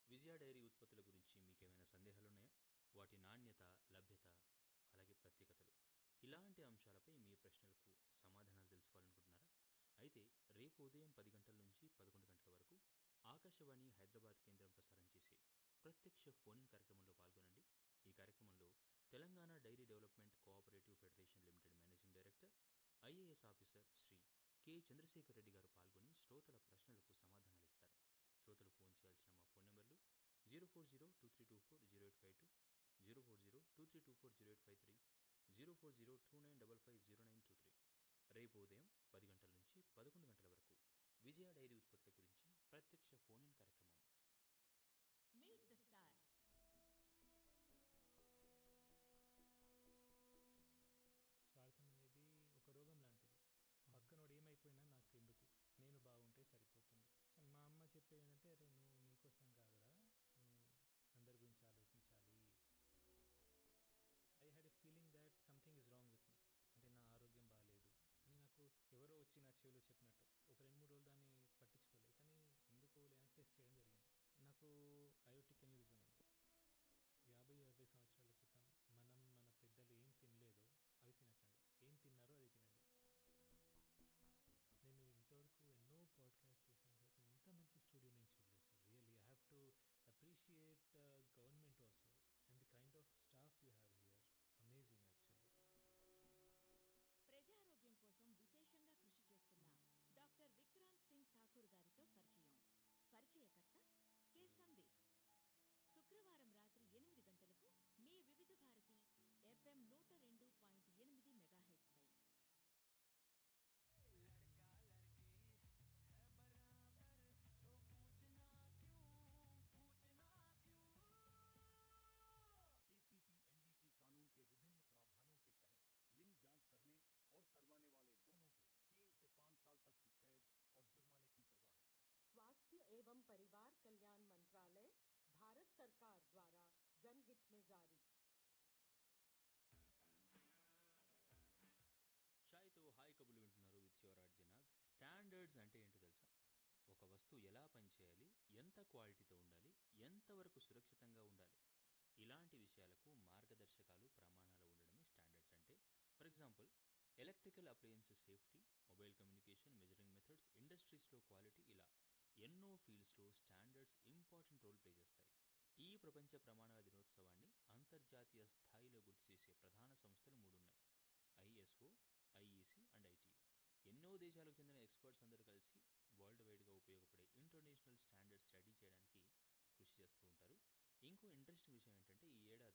విజయ dairy ఉత్పత్తుల గురించి మీకేమైనా సందేహాలున్నాయా వాటి నాణ్యత లభ్యత అలాగే ప్రత్యేకతలు ఇలాంటి అంశాలపై మీ ప్రశ్నలకు సమాధానాలు తెలుసుకోవాలనుకుంటున్నారా అయితే రేపు ఉదయం పది గంటల నుంచి పదకొండు గంటల వరకు ఆకాశవాణి హైదరాబాద్ కేంద్రం ప్రసారం చేసే ప్రత్యక్ష ఫోన్ ఇన్ కార్యక్రమంలో పాల్గొనండి ఈ కార్యక్రమంలో Telangana dairy development cooperative federation limited managing director I A S officer Shri K Chandrasekhar Reddy garu పాల్గొని శ్రోతల ప్రశ్నలకు సమాధానాలిస్తారు శ్రోతలు ఫోన్ చేయాల్సిన మా ఫోన్ నెంబర్లు zero four zero two three two four zero eight five two zero four zero two three two four zero eight five three zero four zero two nine double five zero nine two three రేపు ఉదయం పది గంటల నుంచి పదకొండు గంటల వరకు విజయ dairy ఉత్పత్తుల గురించి ప్రత్యక్ష ఫోన్ ఇన్ కార్యక్రమం మీట్ ద స్టార్ స్వార్థం అనేది ఒక రోగం లాంటిది పక్కనోడు ఏమైపోయినా నాకు ఎందుకు నేను బాగుంటే సరిపోతుంది కానీ మా అమ్మ చెప్పేది ఏంటంటే అరే నువ్వు నీకోసం కాదురా నువ్వు అందరి గురించి ఆలోచించాలి I had a feeling that something is wrong with me అంటే నా ఆరోగ్యం బాగాలేదు అని నాకు ఎవరో వచ్చి నా చెవిలో చెప్పినట్టు ఒక రెండు మూడు రోజులు దాన్ని పట్టించుకోలేదు కానీ ఎందుకు లేని టెస్ట్ చేయడం జరిగింది నాకు అయోటిక్ అన్యూరిజం ఉంది యాభై అరవై సంవత్సరాల క్రితం మనం మన పెద్దలు ఏం తినలేదో అవి తినకండి ఏం తిన్నారో అది తినండి నేను ఇంతవరకు ఎన్నో పాడ్కాస్ట్ చేశాను సార్ కానీ ఇంత మంచి స్టూడియో నేను చూడలేదు sir really I have to appreciate government also and the kind of staff you have here amazing actually ప్రజారోగ్యం కోసం విశేషంగా కృషి చేస్తున్న డాక్టర్ విక్రాంత్ సింగ్ ఠాకూర్ గారితో పరిచయం పరిచయకర్త కె సందీప్ శుక్రవారం రాత్రి ఎనిమిది గంటలకు మీ వివిధ భారతి ఎఫ్ఎం నూట రెండు పాయింట్ ఎనిమిది మెగాహెట్స్ పై टीसीपी एनडीटी कानून के विभिन्न प्रावधानों के तहत लिंग जांच करने और करवाने वाले दोनों को तीन से पाँच साल तक की कैद और जुर्माने की सजा है स्वास्थ्य एवं परिवार कल्याण मंत्रालय भारत सरकार द्वारा जनहित में जारी ఛాయ్తో హాయ్ కబులు వింటున్నారు విత్ యువర్ అర్జనాగ్ స్టాండర్డ్స్ అంటే ఏంటో తెలుసా ఒక వస్తువు ఎలా పనిచేయాలి ఎంత క్వాలిటీతో ఉండాలి ఎంతవరకు సురక్షితంగా ఉండాలి ఇలాంటి విషయాలకు మార్గదర్శకాలు ప్రమాణాలు ఉండడమే స్టాండర్డ్స్ అంటే for example electrical appliances safety mobile communication measuring methods ఇండస్ట్రీస్లో క్వాలిటీ ఇలా ఎన్నో ఫీల్డ్స్లో స్టాండర్డ్స్ ఇంపార్టెంట్ రోల్ ప్లే చేస్తాయి ఈ ప్రపంచ ప్రమాణాల దినోత్సవాన్ని అంతర్జాతీయ స్థాయిలో గుర్తు చేసే ప్రధాన సంస్థలు మూడున్నాయి ఐఎస్ఓ ఐఈసి అండ్ ఐటీయూ ఎన్నో దేశాలకు చెందిన ఎక్స్పర్ట్స్ అందరూ కలిసి వరల్డ్ వైడ్గా ఉపయోగపడే ఇంటర్నేషనల్ స్టాండర్డ్స్ రెడీ చేయడానికి కృషి చేస్తూ ఉంటారు ఇంకో ఇంట్రెస్టింగ్ విషయం ఏంటంటే ఈ ఏడాది